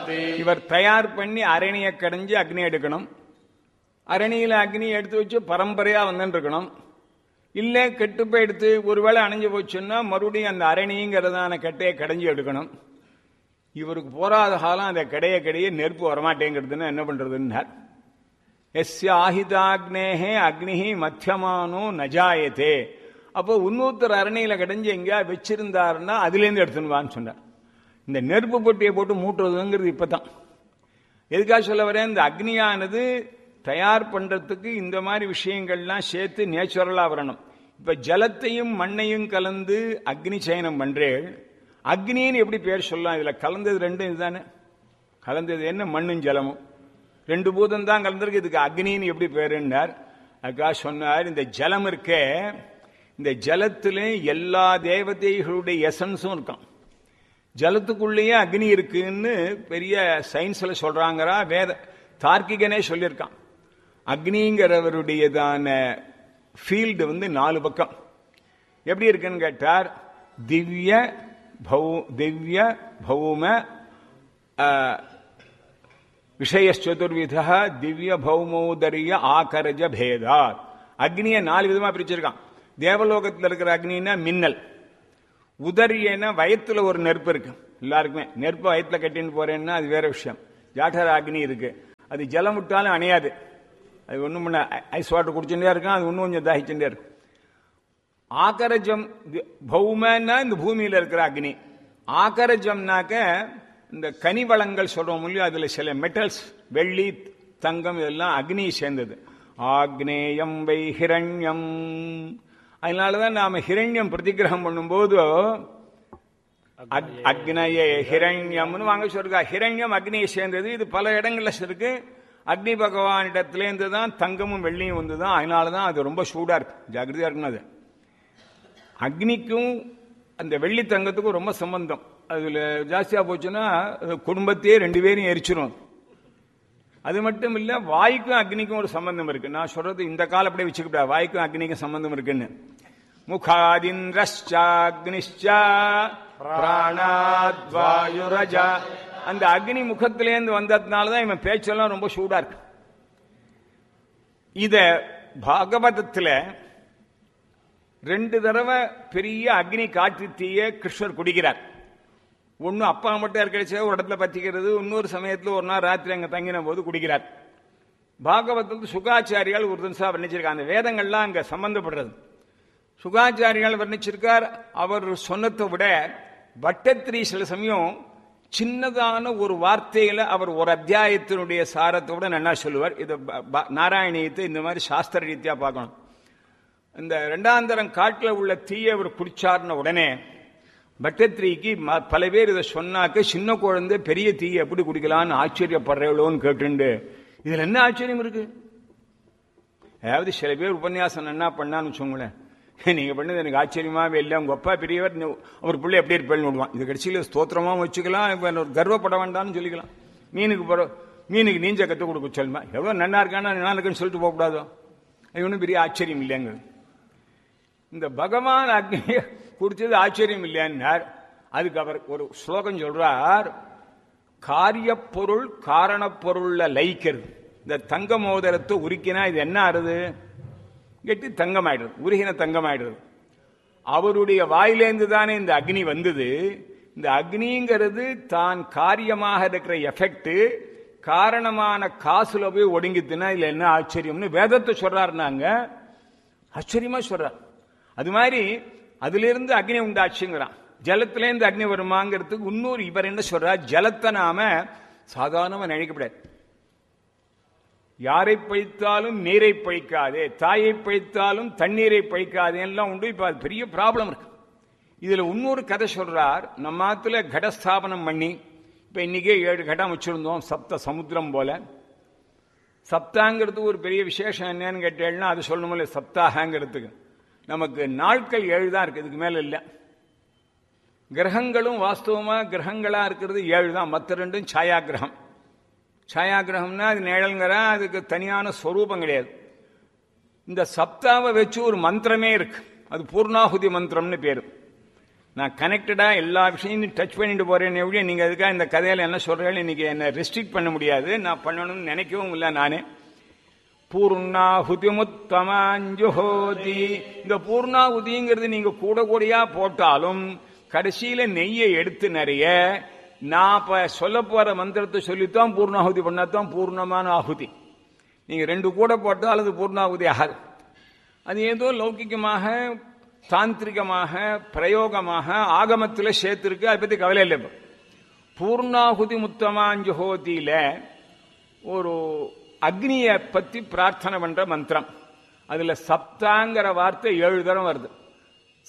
ஜாயதே இவர் தயார் பண்ணி அரணியை கடைஞ்சு அக்னி எடுக்கணும் அரணியில அக்னி எடுத்து வச்சு பரம்பரையா வந்துட்டு இருக்கணும் இல்ல கெட்டு போய் எடுத்து ஒருவேளை அணைஞ்சு போச்சுன்னா மறுபடியும் அந்த அரணிங்கிறதான கட்டையை கடைஞ்சு எடுக்கணும் இவருக்கு போராத காலம் அந்த கடைய கடைய நெருப்பு வரமாட்டேங்கிறதுன்னு என்ன பண்றதுன்னார் எஸ்ய ஆஹிதாக்னேஹே அக்னிஹி மத்தியமானோ நஜாயத்தே அப்போ இன்னொருத்தர் அரணியில கடைஞ்சு எங்கேயா வச்சிருந்தாருன்னா அதுலேருந்து எடுத்துன்னு சொன்னார் இந்த நெருப்பு பொட்டியை போட்டு மூட்டுறதுங்கிறது இப்பதான் எதுக்காக சொல்ல வரேன் இந்த அக்னியானது தயார் பண்றதுக்கு இந்த மாதிரி விஷயங்கள்லாம் சேர்த்து நேச்சுரலா வரணும் இப்ப ஜலத்தையும் மண்ணையும் கலந்து அக்னி சயனம் பண்றேன் அக்னின்னு எப்படி பேர் சொல்லலாம் இதுல கலந்தது ரெண்டும் இதுதானே கலந்தது என்ன மண்ணும் ஜலமும் ரெண்டு பூதம் தான் கலந்திருக்கு இதுக்கு அக்னின்னு எப்படி பேருன்னார் அதுக்காக சொன்னார் இந்த ஜலம் இருக்கே இந்த ஜலத்துல எல்லா தேவதைகளுடைய எசன்ஸும் இருக்கான் ஜலத்துக்குள்ளேயே அக்னி இருக்குன்னு பெரிய சயின்ஸ்ல சொல்றாங்கறா வேத தார்க்கிகனே சொல்லியிருக்கான் அக்னிங்கிறவருடையதான ஃபீல்டு வந்து நாலு பக்கம் எப்படி இருக்குன்னு கேட்டார் திவ்ய பௌ திவ்ய பௌம விஷயச்சுதுர்வித திவ்ய பௌமோதரிய ஆகரஜ பேதா அக்னியை நாலு விதமா பிரிச்சிருக்கான் தேவலோகத்தில் இருக்கிற அக்னின்னா மின்னல் உதரியன வயத்துல ஒரு நெருப்பு இருக்கு எல்லாருக்குமே நெருப்பு வயத்துல கட்டின்னு போறேன்னா அது வேற விஷயம் ஜாட்டர அக்னி இருக்கு அது ஜலம் விட்டாலும் அணையாது அது ஒண்ணும் பண்ண ஐஸ் வாட்டர் குடிச்சுட்டே இருக்கும் அது இன்னும் கொஞ்சம் தாகிச்சுட்டே இருக்கும் ஆகரஜம் பௌமன்னா இந்த பூமியில இருக்கிற அக்னி ஆகரஜம்னாக்க இந்த கனி வளங்கள் சொல்றோம் இல்லையோ அதுல சில மெட்டல்ஸ் வெள்ளி தங்கம் இதெல்லாம் அக்னி சேர்ந்தது ஆக்னேயம் வை ஹிரண்யம் அதனாலதான் நாம ஹிரண்யம் பிரதிகிரகம் பண்ணும்போது அக்னயே ஹிரண்யம்னு வாங்க சொல்றா ஹிரண்யம் அக்னியை சேர்ந்தது இது பல இடங்கள்ல இருக்கு அக்னி பகவானிடத்திலேருந்து தான் தங்கமும் வெள்ளியும் வந்து தான் அதனால தான் அது ரொம்ப சூடா இருக்கு ஜாகிரதையா இருக்கணும் அது அக்னிக்கும் அந்த வெள்ளி தங்கத்துக்கும் ரொம்ப சம்பந்தம் அதுல ஜாஸ்தியா போச்சுன்னா குடும்பத்தையே ரெண்டு பேரும் எரிச்சிரும் அது மட்டும் இல்ல வாய்க்கும் அக்னிக்கும் ஒரு சம்பந்தம் இருக்கு நான் சொல்றது இந்த காலம் அப்படியே வச்சுக்கிட்டா வாய்க்கும் அக்னிக்கும் சம்பந்தம் இருக்குன்னு முகாதிந்திரஷ்சாக்னிஷ்சா பிராணாத்வாயுரஜா அந்த அக்னி முகத்திலேருந்து வந்ததுனால தான் இவன் பேச்செல்லாம் ரொம்ப சூடா இருக்கு இத பாகவதத்துல ரெண்டு தடவை பெரிய அக்னி காற்று தீய கிருஷ்ணர் குடிக்கிறார் ஒன்னு அப்பா மட்டும் இருக்கடிச்ச ஒரு இடத்துல பத்திக்கிறது இன்னொரு சமயத்துல ஒரு நாள் ராத்திரி அங்க தங்கின போது குடிக்கிறார் பாகவதத்தில் சுகாச்சாரியால் ஒரு தினசா வர்ணிச்சிருக்காங்க அந்த வேதங்கள்லாம் அங்க சம்பந்தப்படுறது சுகாச்சாரியால் வர்ணிச்சிருக்கார் அவர் சொன்னதை விட வட்டத்திரி சில சமயம் சின்னதான ஒரு வார்த்தையில அவர் ஒரு அத்தியாயத்தினுடைய சாரத்தை விட நல்லா சொல்லுவார் இது நாராயணியத்தை இந்த மாதிரி சாஸ்திர ரீதியா பார்க்கணும் இந்த ரெண்டாந்தரம் காட்டில் உள்ள தீயை அவர் குடிச்சார்ன உடனே பட்டத்திரிக்கு பல பேர் இதை சொன்னாக்க சின்ன குழந்தை பெரிய தீயை எப்படி குடிக்கலாம்னு ஆச்சரியப்படுறவளோன்னு கேட்டுண்டு இதுல என்ன ஆச்சரியம் இருக்கு அதாவது சில பேர் உபன்யாசம் என்ன பண்ணான்னு வச்சோங்களேன் நீங்க பண்ணது எனக்கு ஆச்சரியமாவே இல்லை உங்க அப்பா பெரியவர் அவர் பிள்ளை எப்படி இருப்பேன்னு விடுவான் இது கடைசியில் ஸ்தோத்திரமா வச்சுக்கலாம் இப்ப கர்வப்பட வேண்டாம்னு சொல்லிக்கலாம் மீனுக்கு போற மீனுக்கு நீஞ்ச கற்றுக் கொடுக்க சொல்லுமா எவ்வளவு நன்னா இருக்கானா நல்லா இருக்குன்னு சொல்லிட்டு போகக்கூடாதோ அது ஒன்றும் பெரிய ஆச்சரியம் இல்லைங்க இந்த பகவான் அக்னியை குடிச்சது ஆச்சரியம் இல்லையான்னார் அதுக்கு அவர் ஒரு ஸ்லோகம் சொல்றார் காரியப்பொருள் காரணப்பொருள்ல லயிக்கிறது இந்த தங்க மோதிரத்தை உருக்கினா இது என்ன ஆறுது கெட்டி தங்கமாயிடுது உருகின தங்கமாயிடுது அவருடைய வாயிலேந்து தானே இந்த அக்னி வந்தது இந்த அக்னிங்கிறது தான் காரியமாக இருக்கிற எஃபெக்ட் காரணமான காசுல போய் ஒடுங்கித்துனா இதுல என்ன ஆச்சரியம்னு வேதத்தை சொல்றாருனாங்க ஆச்சரியமா சொல்றார் அது மாதிரி அதுல இருந்து அக்னி உண்டாச்சுங்கிறான் ஜலத்திலேருந்து அக்னி வருமாங்கிறதுக்கு இன்னொரு இவர் என்ன சொல்றார் ஜலத்தை நாம சாதாரணமா நினைக்கப்படாது யாரை பழித்தாலும் நீரை பழிக்காதே தாயை பழித்தாலும் தண்ணீரை பழிக்காதே எல்லாம் உண்டு இப்ப அது பெரிய ப்ராப்ளம் இருக்கு இதுல இன்னொரு கதை சொல்றார் நம்ம ஆத்துல கடஸ்தாபனம் பண்ணி இப்ப இன்னைக்கே ஏழு கடம் வச்சிருந்தோம் சப்த சமுத்திரம் போல சப்தாங்கிறது ஒரு பெரிய விசேஷம் என்னன்னு கேட்டேன்னா அது சொல்லணுமில்ல சப்தாகங்கிறதுக்கு நமக்கு நாட்கள் ஏழு தான் இருக்கு இதுக்கு மேல இல்லை கிரகங்களும் வாஸ்தவமா கிரகங்களா இருக்கிறது ஏழு தான் மற்ற ரெண்டும் சாயா கிரகம் சாயா கிரகம்னா அது நிழல்ங்கிற அதுக்கு தனியான ஸ்வரூபம் கிடையாது இந்த சப்தாவை வச்சு ஒரு மந்திரமே இருக்கு அது பூர்ணாகுதி மந்திரம்னு பேரு நான் கனெக்டடா எல்லா விஷயத்தையும் டச் பண்ணிட்டு போறேன் எப்படி நீங்க அதுக்காக இந்த கதையில என்ன சொல்றேன்னு இன்னைக்கு என்ன ரெஸ்ட்ரிக்ட் பண்ண முடியாது நான் பண்ணணும்னு நினைக்கவும் இல்லை நானே பூர்ணாகுதிமுத்தமாஞ்சுஹோதி இந்த பூர்ணாகுதிங்கிறது நீங்க கூட கூடையா போட்டாலும் கடைசியில நெய்யை எடுத்து நிறைய நான் இப்ப சொல்ல போற மந்திரத்தை சொல்லித்தான் பூர்ணாகுதி பண்ணாதான் பூர்ணமான ஆகுதி நீங்க ரெண்டு கூட போட்டால் அது பூர்ணாகுதி ஆகாது அது ஏதோ லௌகிகமாக தாந்திரிகமாக பிரயோகமாக ஆகமத்தில் சேர்த்திருக்கு அதை பத்தி கவலை இல்லை இப்போ பூர்ணாகுதி முத்தமாஞ்சுஹோதியில ஒரு அக்னியை பத்தி பிரார்த்தனை பண்ற மந்திரம் அதுல சப்தாங்கிற வார்த்தை ஏழு தரம் வருது